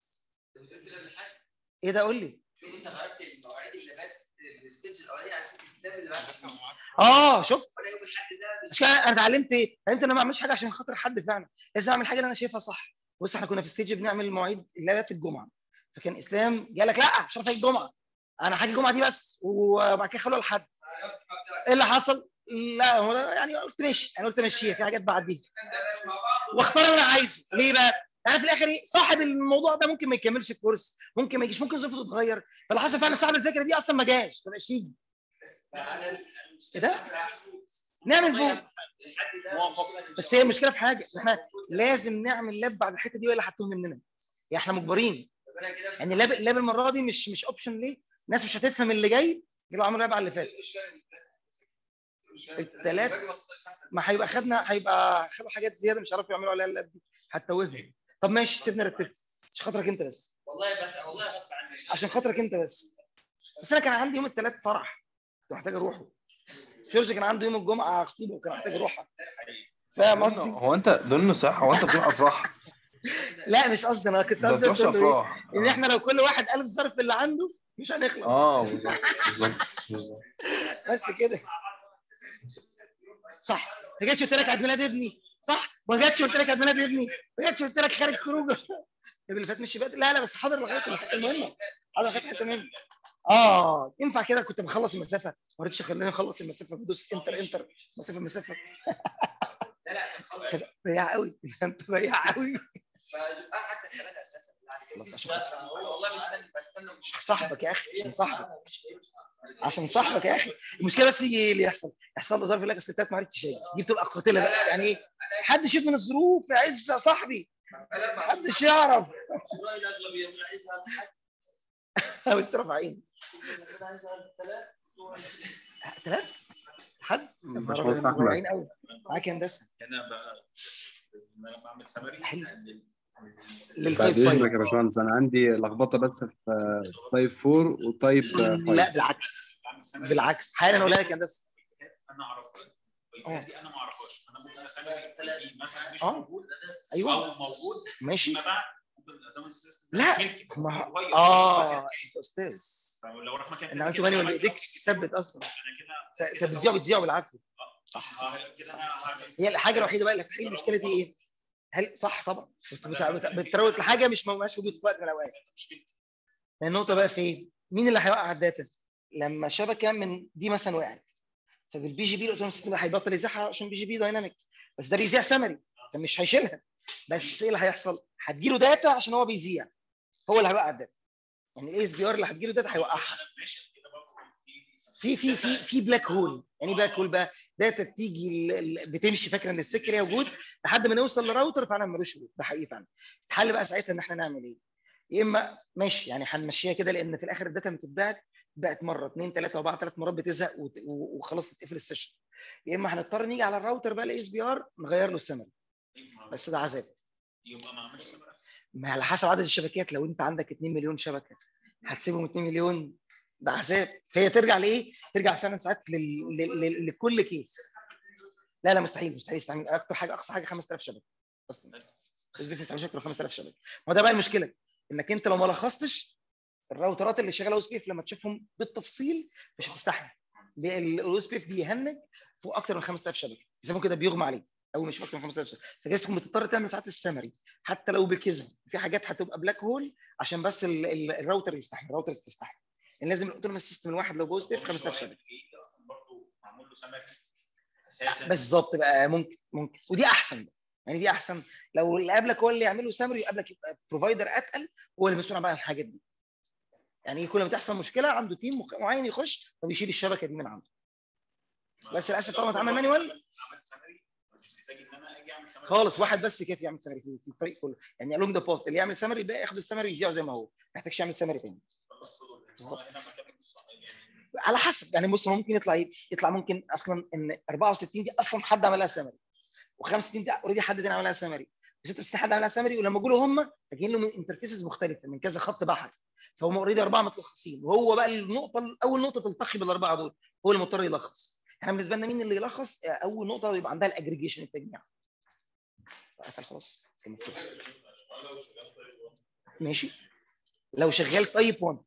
ايه ده قول لي انت غيرت المواعيد اللي فاتت الستيج الاولاني على سيستم السلام اللي بعد اه شفت ولا يوم الحد ده مش كده انا اتعلمت ايه؟ اتعلمت ان انا ما اعملش حاجه عشان خاطر حد فعلا لازم اعمل حاجه اللي انا شايفها صح بص احنا كنا في ستيج بنعمل مواعيد ليله الجمعه فكان اسلام جه لك لا مش عارف اجي الجمعه انا هاجي الجمعه دي بس وبعد كده خلوها لحد ايه اللي حصل؟ لا هو يعني قلت ماشي انا قلت ماشي في حاجات بعديها واختار اللي انا عايزه ليه بقى؟ يعني في الاخر ايه صاحب الموضوع ده ممكن ما يكملش الكورس ممكن ما يجيش ممكن ظروفه تتغير فاللي حصل فعلا صاحب الفكره دي اصلا ما جاش ما بقاش يجي ايه ده؟ نعمل فوق بس هي المشكله في حاجه احنا لازم نعمل لاب بعد الحته دي ولا هتتوه مننا يعني احنا مجبرين يعني اللاب اللاب المره دي مش مش اوبشن ليه؟ الناس مش هتفهم اللي جاي يجوا عملوا لاب على اللي فات التلات ما هيبقى خدنا هيبقى خدوا حاجات زياده مش عارفوا يعملوا عليها اللاب دي هتتوههم طب ماشي سيبني رتبت عشان خاطرك انت بس والله بس والله غصب عني عشان خاطرك انت بس بس انا كان عندي يوم الثلاث فرح كنت محتاج اروحه جورج كان عنده يوم الجمعه خطوبه وكان محتاج اروحها فاهم قصدي؟ هو انت دول صح هو انت بتروح افراح لا مش قصدي انا كنت ما قصدي بتروحش بس إنه إيه؟ افراح ان احنا لو كل واحد قال الظرف اللي عنده مش هنخلص اه بالظبط بالظبط بالظبط بس كده صح ما جاتش قلت لك عيد ميلاد ابني صح ما جاتش قلت لك عيد ميلاد ابني ما جاتش قلت لك خارج خروجه طب اللي فات مش بقى لا لا بس حاضر لغايه الحته المهمه حاضر لغايه الحته المهمه اه ينفع كده كنت بخلص المسافه ما رضيتش خليني اخلص المسافه بدوس انتر انتر مسافه مسافه لا لا خلاص ضيع قوي انت ضيع قوي فزقها حتى الثلاثه اساسا خلاص، عشان والله مستني بستنى مش صاحبك يا اخي عشان صاحبك عشان صاحبك يا اخي المشكله بس يجي إيه اللي يحصل يحصل له ظرف يقول لك الستات ما عرفتش تيجي دي بتبقى قاتله بقى يعني ايه حد يشوف من الظروف يا عز يا صاحبي محدش يعرف بس رافعين ثلاث حد مش رافعين قوي معاك يا هندسه انا ب- لما بعمل سمري حلو. للتايب بعد 5 اذنك يا باشمهندس انا عندي لخبطه بس في تايب 4 وتايب 5 لا بالعكس بالعكس حالا اقولها لك يا هندسه انا اعرفها البايبات دي انا ما اعرفهاش انا ممكن اسمي تلاقي مثلا مش آه. موجود ايوه او موجود ماشي فيما بعد ممكن الادوات السيستم لا. ملكي ما يتغير. اه انت استاذ لو راح مكان ان تاني عملت كده مانيوال أنا بايديك عملت- ثبت اصلا انا كده انت بتذيعه بتذيعه بالعافيه صح آه، كده انا هعمل- هي الحاجه الوحيده بقى اللي هتحل المشكله دي ايه؟ هل صح طبعا بت- بت- بت- بتروت لحاجه مش مش وجود في وقت من الاوقات النقطه بقى في ايه؟ مين اللي هيوقع الداتا؟ لما شبكه من دي مثلا وقعت فبالبي جي بي الاوتونوم سيستم ده هيبطل يذيعها عشان بي جي بي دايناميك بس ده بيذيع سمري فمش هيشيلها بس ايه اللي هيحصل؟ هتجيله داتا عشان هو بيذيع هو اللي هيوقع الداتا يعني الاي اس بي ار اللي هتجيله داتا هيوقعها ماشي كده برضه في في- في في في بلاك هول يعني بلاك هول بقى داتا بتيجي ال- ال- بتمشي فاكره ان السكه ليها وجود لحد ما نوصل لراوتر فعلا ملوش وجود ده حقيقي فعلا الحل بقى ساعتها ان احنا نعمل ايه؟ يا اما ماشي يعني هنمشيها كده لان في الاخر الداتا بتتبعت بقت مره اثنين ثلاثه اربعه ثلاث مرات بتزهق وت- و- وخلاص تتقفل السيشن يا اما هنضطر نيجي على الراوتر بقى الاي اس بي ار نغير له السمري بس ده عذاب يبقى ما عملش سمر ما على حسب عدد الشبكات لو انت عندك 2 مليون شبكه هتسيبهم 2 مليون ده عذاب فهي ترجع لايه؟ ترجع فعلا ساعات لل... لل... لل... لكل كيس لا لا مستحيل مستحيل يستعمل اكتر حاجه اقصى حاجه 5000 شبكه اصلا مش بيستعمل اكتر من 5000 شبكه ما ده بقى المشكله انك انت لو ما لخصتش الراوترات اللي شغاله او اس بي اف لما تشوفهم بالتفصيل مش هتستحمل الاو اس بي اف بيهنج فوق اكتر من 5000 شبكه بيسموه كده بيغمى عليه او مش اكتر من 5000 شبكه فجايز تكون بتضطر تعمل ساعات السمري حتى لو بالكذب في حاجات هتبقى بلاك هول عشان بس ال- ال- الراوتر يستحمل الراوتر تستحمل يعني لازم الاوتونوموس سيستم الواحد لو جوه اس بي اف 5000 شبكه اصلا برضه معمول له سمر اساسا بالظبط بقى ممكن ممكن ودي احسن بقى. يعني دي احسن لو اللي قبلك هو اللي يعمل له سامري يقابلك يبقى بروفايدر اتقل هو اللي مسؤول عن الحاجات دي يعني كل ما تحصل مشكله عنده تيم مخ- معين يخش وبيشيل الشبكه دي من عنده بس للاسف طالما اتعمل مانيوال عملت سمري مش محتاج ان انا اجي اعمل سمري خالص واحد بس كيف يعمل سامري في في الفريق كله يعني الونج ذا بوست اللي يعمل سامري بقى ياخد السامري ويذيعه زي ما هو ما محتاجش يعمل سامري تاني بالظبط هنا مكان الصح- يعني على حسب يعني بص هو ممكن يطلع ايه؟ يطلع ممكن اصلا ان 64 دي اصلا حد عملها سامري و65 دي اوريدي حد تاني عملها سامري و66 حد عملها سامري ولما جوا هم جايين له من انترفيسز مختلفه من كذا خط بحث فهم اوريدي اربعه متلخصين وهو بقى النقطه اول نقطه تلتقي بالاربعه دول هو اللي مضطر يلخص احنا بالنسبه لنا مين اللي يلخص اول نقطه يبقى عندها الاجريجيشن التجميع قفل خلاص زي ما مفتوح. ماشي لو شغال تايب 1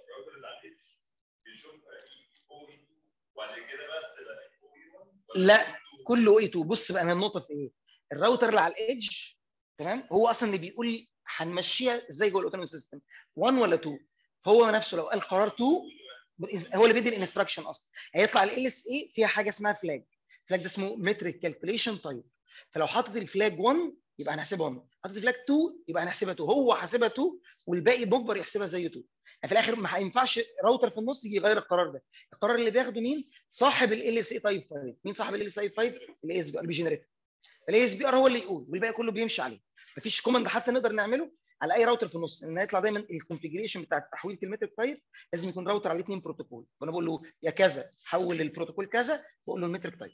لا كله او اي 2 بص بقى من النقطه في ايه الراوتر اللي على الايدج تمام هو اصلا اللي بيقول لي هنمشيها ازاي جوه الاوتونوموس سيستم 1 ولا 2 فهو نفسه لو قال قرار 2 هو اللي بيدي الانستراكشن اصلا هيطلع ال اس اي فيها حاجه اسمها فلاج فلاج ده اسمه متريك كالكوليشن تايب فلو حاطط الفلاج 1 يبقى هنحسبها 1 حاطط الفلاج 2 يبقى هنحسبها 2 هو حاسبها 2 والباقي مجبر يحسبها زي 2 يعني في الاخر ما هينفعش راوتر في النص يجي يغير القرار ده القرار اللي بياخده مين صاحب ال اس اي تايب 5 مين صاحب ال اس اي 5 الاي اس بي ار بيجنريت الاي اس بي ار هو اللي يقول والباقي كله بيمشي عليه مفيش كوماند حتى نقدر نعمله على اي راوتر في النص ان هيطلع دايما الكونفجريشن بتاع التحويل كلمه التايب لازم يكون راوتر عليه اثنين بروتوكول فانا بقول له يا كذا حول البروتوكول كذا بقول له المترك تايب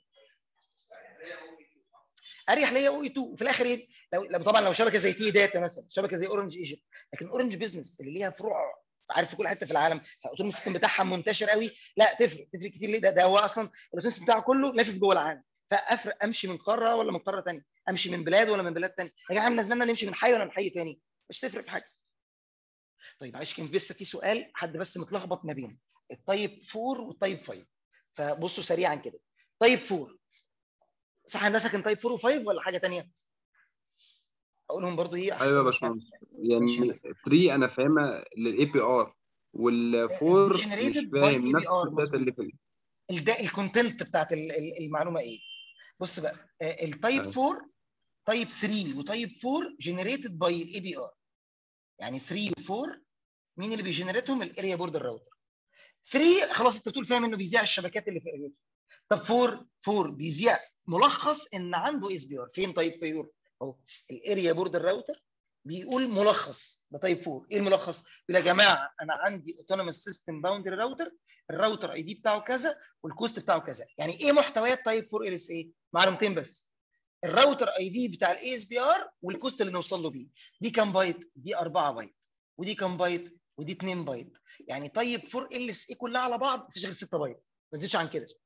اريح ليا او اي 2 وفي الاخر ايه لو, لو طبعا لو شبكه زي تي داتا مثلا شبكه زي اورنج ايجيبت لكن اورنج بزنس اللي ليها فروع عارف في كل حته في العالم فالاوتوم سيستم بتاعها منتشر قوي لا تفرق تفرق كتير ليه ده, ده هو اصلا الاوتوم سيستم بتاعه كله لافف جوه العالم فافرق امشي من قاره ولا من قاره ثانيه امشي من بلاد ولا من بلاد ثانيه لكن احنا بالنسبه لنا نمشي من حي ولا من حي ثاني مش تفرق في حاجه طيب معلش كان لسه في سؤال حد بس متلخبط ما بين التايب 4 والتايب 5 فبصوا سريعا كده تايب 4 صح هندسه كان تايب 4 و5 ولا حاجه ثانيه اقولهم برضو ايه ايوه يا باشمهندس يعني ماشي يا 3 انا فاهمها للاي بي ار وال4 مش Generated by فاهم نفس APR الداتا اللي في ال- الدا الكونتنت بتاعت ال- ال- المعلومه ايه بص بقى آه، التايب أيوة. 4 تايب 3 وتايب 4 جنريتد باي الاي بي ار يعني 3 و4 مين اللي بيجنريتهم الاريا بوردر راوتر 3 خلاص انت بتقول فاهم انه بيذيع الشبكات اللي في اريته طب 4 4 بيذيع ملخص ان عنده اس بي ار فين تايب 4 اهو الاريا بوردر راوتر بيقول ملخص ده تايب 4 ايه الملخص يقول يا جماعه انا عندي اوتونوموس سيستم باوندري راوتر الراوتر اي دي بتاعه كذا والكوست بتاعه كذا يعني ايه محتويات تايب 4 ال اس اي معلومتين بس الراوتر اي دي بتاع الاي اس بي ار والكوست اللي نوصل له بيه دي كام بايت دي 4 بايت ودي كام بايت ودي 2 بايت يعني طيب 4 ال اس اي كلها على بعض مفيش غير 6 بايت ما تزيدش عن كده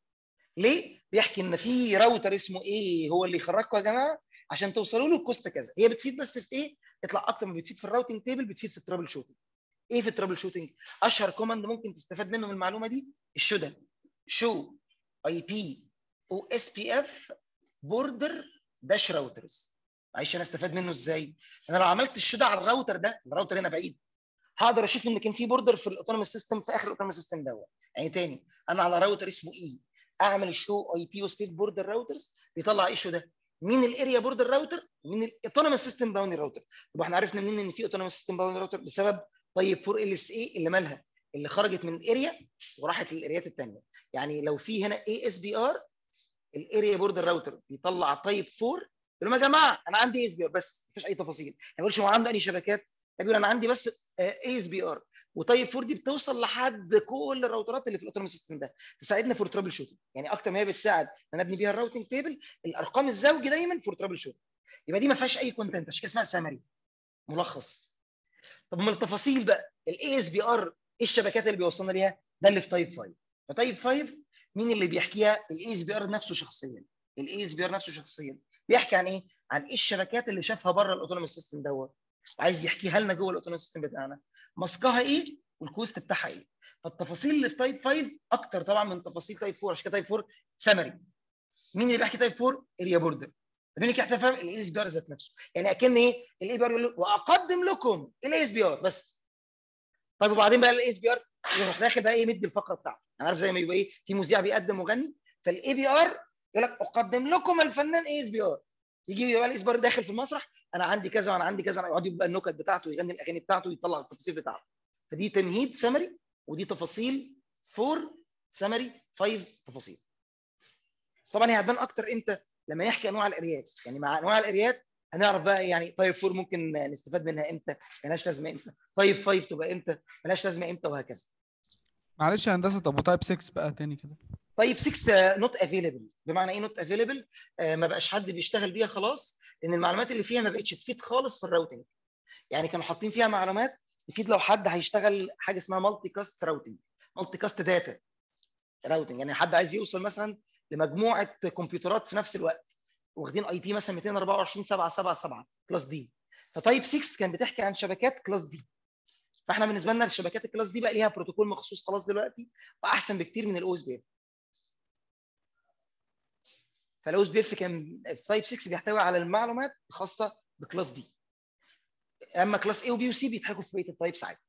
ليه بيحكي ان في راوتر اسمه ايه هو اللي يخرجكم يا جماعه عشان توصلوا له الكوست كذا هي بتفيد بس في ايه يطلع اكتر ما بتفيد في الراوتنج تيبل بتفيد في الترابل شوتنج ايه في الترابل شوتنج اشهر كوماند ممكن تستفاد منه من المعلومه دي الشو ده شو اي بي او اس بي اف بوردر داش راوترز معلش انا استفاد منه ازاي انا لو عملت الشو ده على الراوتر ده الراوتر هنا بعيد هقدر اشوف ان كان في بوردر في الاوتونوموس سيستم في اخر الاوتونوموس سيستم دوت يعني تاني انا على راوتر اسمه اي اعمل الشو اي بي او سبيس بوردر راوترز بيطلع ايه الشو ده مين الاريا بوردر راوتر مين الاوتونوموس سيستم باوندري راوتر طب احنا عرفنا منين ان في اوتونوموس سيستم باوندري راوتر بسبب طيب 4 ال اس اي اللي مالها اللي خرجت من الاريا وراحت للاريات الثانيه يعني لو في هنا اي اس بي ار الاريا بوردر راوتر بيطلع طيب 4 يقول لهم يا جماعه انا عندي اي اس بي ار بس مفيش اي تفاصيل ما بيقولش هو عنده انهي شبكات بيقول انا عندي بس اي اس بي ار وطيب 4 دي بتوصل لحد كل الراوترات اللي في الاوتونوموس سيستم ده تساعدنا فور ترابل شوتنج يعني اكتر ما هي بتساعد ان ابني بيها الراوتنج تيبل الارقام الزوجي دايما فور ترابل شوتنج يبقى دي ما فيهاش اي كونتنت عشان كده اسمها سامري ملخص طب من التفاصيل بقى الاي اس بي ار ايه الشبكات اللي بيوصلنا ليها ده اللي في تايب 5 فتايب 5 مين اللي بيحكيها الاي اس بي ار نفسه شخصيا الاي اس بي ار نفسه شخصيا بيحكي عن ايه عن ايه الشبكات اللي شافها بره الاوتونوموس سيستم دوت وعايز يحكيها لنا جوه الاوتونوموس سيستم بتاعنا ماسكها ايه والكوست بتاعها ايه فالتفاصيل اللي في تايب 5 اكتر طبعا من تفاصيل تايب 4 عشان كده تايب 4 سمري مين اللي بيحكي تايب 4 اريا بوردر طب مين اللي بيحكي فاهم الاي اس بي ار ذات نفسه يعني اكن ايه الاي بي ار يقول له واقدم لكم الاي اس بي ار بس طيب وبعدين بقى الاي اس بي ار يروح داخل بقى ايه مدي الفقره بتاعته انا عارف زي ما يبقى ايه في مذيع بيقدم مغني فالاي بي ار يقول لك اقدم لكم الفنان اي اس بي ار يجي يبقى الاي اس بي ار داخل في المسرح انا عندي كذا وانا عندي كذا يقعد يبقى النكت بتاعته يغني الاغاني بتاعته ويطلع التفاصيل بتاعته فدي تمهيد سمري ودي تفاصيل فور سمري 5 تفاصيل طبعا هي هتبان اكتر امتى لما نحكي انواع الاريات يعني مع انواع الاريات هنعرف بقى يعني طيب 4 ممكن نستفاد منها امتى ملهاش لازمه امتى طيب 5 تبقى امتى ملهاش لازمه امتى وهكذا معلش يا هندسه طب وتايب 6 بقى تاني كده طيب 6 نوت افيلبل بمعنى ايه نوت افيلبل ما بقاش حد بيشتغل بيها خلاص لان المعلومات اللي فيها ما بقتش تفيد خالص في الراوتنج يعني كانوا حاطين فيها معلومات تفيد لو حد هيشتغل حاجه اسمها مالتي كاست راوتنج مالتي كاست داتا راوتنج يعني حد عايز يوصل مثلا لمجموعه كمبيوترات في نفس الوقت واخدين اي بي مثلا 224 7 7 7 كلاس دي فتايب 6 كان بتحكي عن شبكات كلاس دي فاحنا بالنسبه لنا الشبكات الكلاس دي بقى ليها بروتوكول مخصوص خلاص دلوقتي واحسن بكتير من الاو اس بي اف فالاو اس بي اف كان في تايب 6 بيحتوي على المعلومات الخاصه بكلاس دي اما كلاس اي وبي وسي بيتحكوا في بقيه التايب ساعات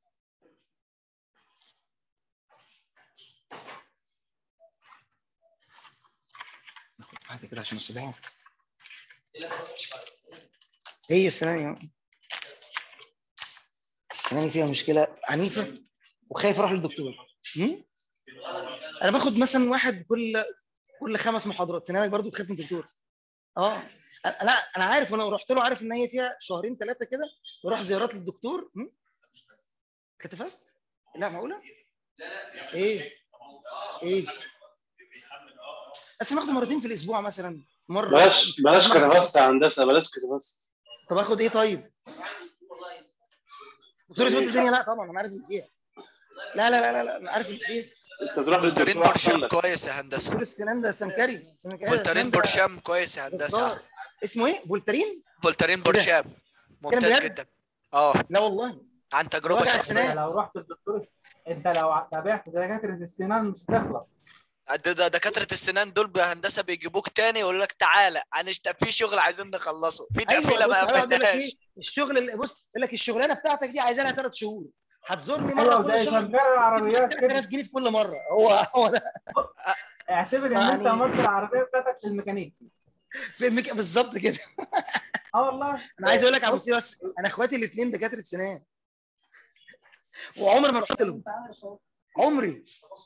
ناخد واحده كده عشان الصداع هي السناني السناني فيها مشكله عنيفه وخايف اروح للدكتور م? انا باخد مثلا واحد كل كل خمس محاضرات سنانك برضو بخاف من الدكتور اه لا انا عارف وانا رحت له عارف ان هي فيها شهرين ثلاثه كده بروح زيارات للدكتور م? كتفست لا معقوله ايه ايه بس باخده مرتين في الاسبوع مثلا مره بلاش بلاش كده بس يا هندسه بلاش كده بس طب اخد ايه طيب دكتور اثبات الدنيا لا طبعا انا عارف اللي فيها لا لا لا لا, لا انا عارف اللي فيها انت تروح فولترين للدكتور احسن برشام لك كويس يا هندسه دكتور السنان ده سمكري سمكري ده فولترين سنان ده برشام كويس يا هندسه جبار. اسمه ايه فولترين فولترين برشام ممتاز بجد؟ جدا اه لا والله عن تجربه وجع شخصيه السنان. لو رحت الدكتور انت لو تابعت دكاتره السنان مش هتخلص ده ده دكاتره السنان دول بهندسه بيجيبوك تاني يقول لك تعالى هنشتغل في شغل عايزين نخلصه في تقفيله ايوه بص ما هيقعد يقول لك قفلناش ايه الشغل اللي بص يقول لك الشغلانه بتاعتك دي عايزه لها ثلاث شهور هتزورني مره ايوه كل زي شهر شغال العربيات كده 3000 جنيه في كل مره هو هو ده اعتبر ان يعني- انت عملت العربيه بتاعتك للميكانيك في المك... بالظبط كده اه والله انا عايز اقول لك على مصيبه بس انا اخواتي الاثنين دكاتره سنان وعمري ما رحت لهم عمري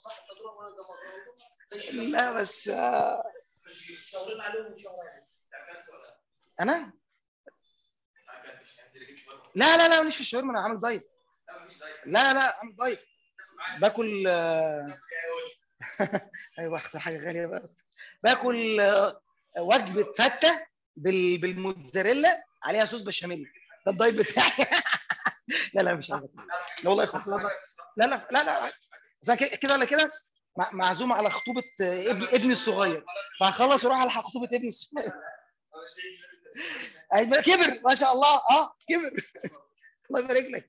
لا بس آه، انا لا لا لا مش في الشاورما انا عامل دايت لا لا عامل دايت باكل آه، ايوه اختار حاجه غاليه بقى باكل آه، وجبه فته بال... بالموتزاريلا عليها صوص بشاميل ده الدايت بتاعي لا لا مش عايزك لا والله خالص لا لا لا لا زي كده كده ولا كده مع- معزوم على خطوبه آه، ابن ابني الصغير فهخلص واروح على خطوبه ابني الصغير أيوة، كبر ما شاء الله اه كبر الله يبارك لك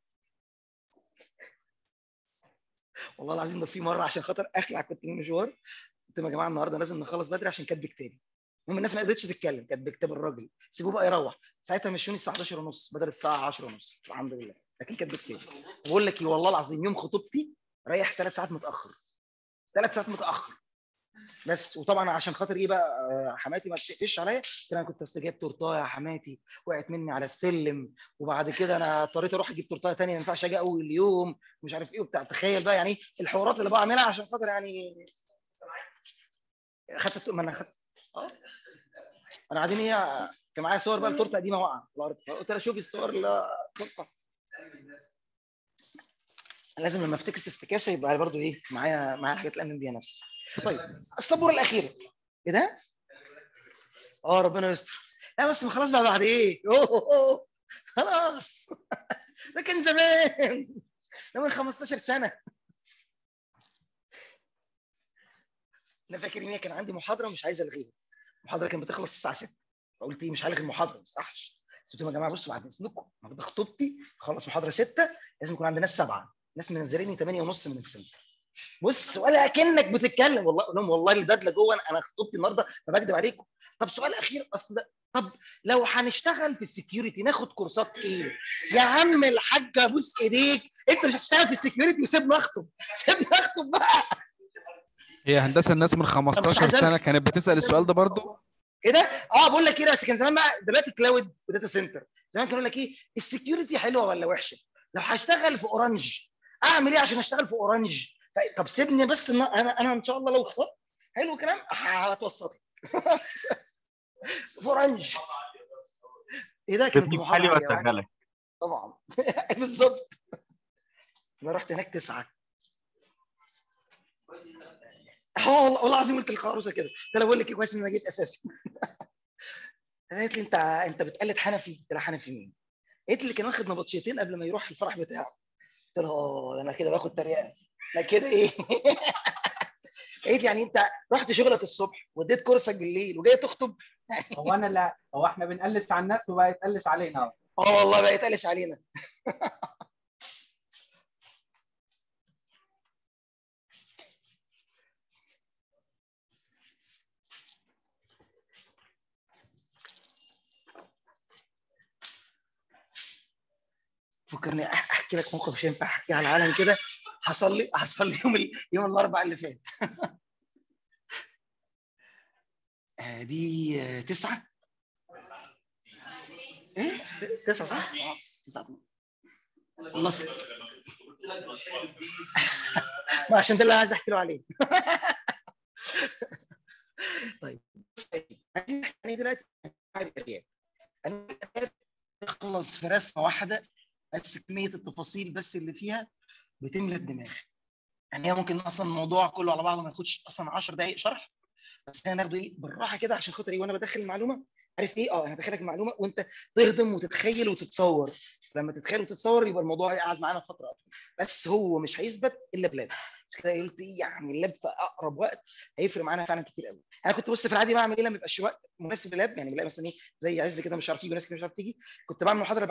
والله العظيم ده في مره عشان خاطر اخلع كنت من مشوار قلت لهم يا جماعه النهارده لازم نخلص بدري عشان كاتب كتابي المهم الناس ما قدرتش تتكلم كاتب كتاب الراجل سيبوه بقى يروح ساعتها مشوني الساعه 11 ونص بدل الساعه 10 ونص الحمد لله لكن كاتب كتابي بقول لك ايه والله العظيم يوم خطوبتي ريح ثلاث ساعات متاخر ثلاث ساعات متاخر بس وطبعا عشان خاطر ايه بقى آه، حماتي ما تقفش عليا قلت لها انا كنت استجاب تورتايه يا حماتي وقعت مني على السلم وبعد كده انا اضطريت اروح اجيب تورتايه ثانيه ما ينفعش اجي اول يوم مش عارف ايه وبتاع تخيل بقى يعني إيه الحوارات اللي بعملها عشان خاطر يعني خدت ما انا خدت اه انا قاعدين هي كان معايا صور بقى التورته قديمه واقعه على الارض قلت لها شوفي الصور اللي التورته لازم لما افتكس افتكاسه يبقى برضو ايه معايا معايا الحاجات اللي امن بيها نفسي طيب السبوره الاخيره ايه ده؟ اه ربنا يستر لا بس ما خلاص بقى بعد ايه؟ أوه أوه أوه. خلاص ده كان زمان ده من 15 سنه انا فاكر ان هي كان عندي محاضره مش عايز الغيها المحاضره كانت بتخلص الساعه 6 فقلت ايه مش هلغي المحاضره ما يصحش بس قلت لهم يا جماعه بصوا بعد اذنكم النهارده خطوبتي خلص محاضره 6 لازم يكون عندنا ناس سبعه ناس منزليني 8 ونص من السنتر بص ولا اكنك بتتكلم والله قول لهم والله البدله جوه انا أنا خطوبتي النهارده ما بكذب عليكم طب سؤال اخير اصل طب لو هنشتغل في السكيورتي ناخد كورسات ايه؟ يا عم الحاج ابوس ايديك انت مش هتشتغل في السكيورتي وسيبني اخطب سيبني اخطب بقى هي هندسه الناس من 15 عايز سنه كانت بتسال السؤال ده برضو ايه ده؟ اه بقول لك ايه بس كان زمان بقى دلوقتي كلاود وداتا سنتر زمان كانوا يقول لك ايه السكيورتي حلوه ولا وحشه؟ لو هشتغل في اورنج اعمل ايه عشان اشتغل في اورنج؟ ف- طب سيبني بس إن انا انا ان شاء الله لو خطبت حلو الكلام هتوسطك بس في اورنج ايه ده كانت تدي محاضره حالي عالية. واشغلك طبعا بالظبط انا رحت هناك تسعه اه والله والله العظيم قلت للخروسه كده قلت لها بقول لك إيه، كويس ان انا جيت اساسي قالت لي انت انت بتقلد حنفي قلت لها حنفي مين؟ قالت لي كان واخد نبطشيتين قبل ما يروح الفرح بتاعه قلت لها اه ده انا كده باخد تريقه انا كده ايه قالت لي يعني انت رحت شغلك الصبح وديت كورسك بالليل وجاي تخطب هو انا لا هو احنا بنقلش على الناس وبقى يتقلش علينا اه والله بقى يتقلش علينا فكرني أح- احكي لك موقف مش ينفع احكيه على العلن كده حصل لي حصل لي يوم ال... يوم الاربعاء اللي فات آه، دي آه، تسعة ايه تسعة صح؟ آه، تسعة خلصت ما عشان ده اللي انا عايز احكي له عليه طيب بص يا سيدي، عايزين نحكي دلوقتي عن الرياض انا تخلص في رسمه واحده بس كميه التفاصيل بس اللي فيها بتملى الدماغ يعني هي ممكن اصلا الموضوع كله على بعضه ما ياخدش اصلا 10 دقائق شرح بس احنا ناخده ايه بالراحه كده عشان خاطر ايه وانا بدخل المعلومه عارف ايه اه انا هدخلك المعلومه وانت تهضم وتتخيل وتتصور لما تتخيل وتتصور يبقى الموضوع يقعد معانا فتره اطول بس هو مش هيثبت الا بلاب عشان كده قلت ايه يعني اللاب في اقرب وقت هيفرق معانا فعلا كتير قوي انا كنت بص في العادي بعمل ايه لما يبقاش وقت مناسب للاب يعني بلاقي مثلا ايه زي عز كده مش عارف يجي وناس كده مش عارف تيجي كنت بعمل محاضره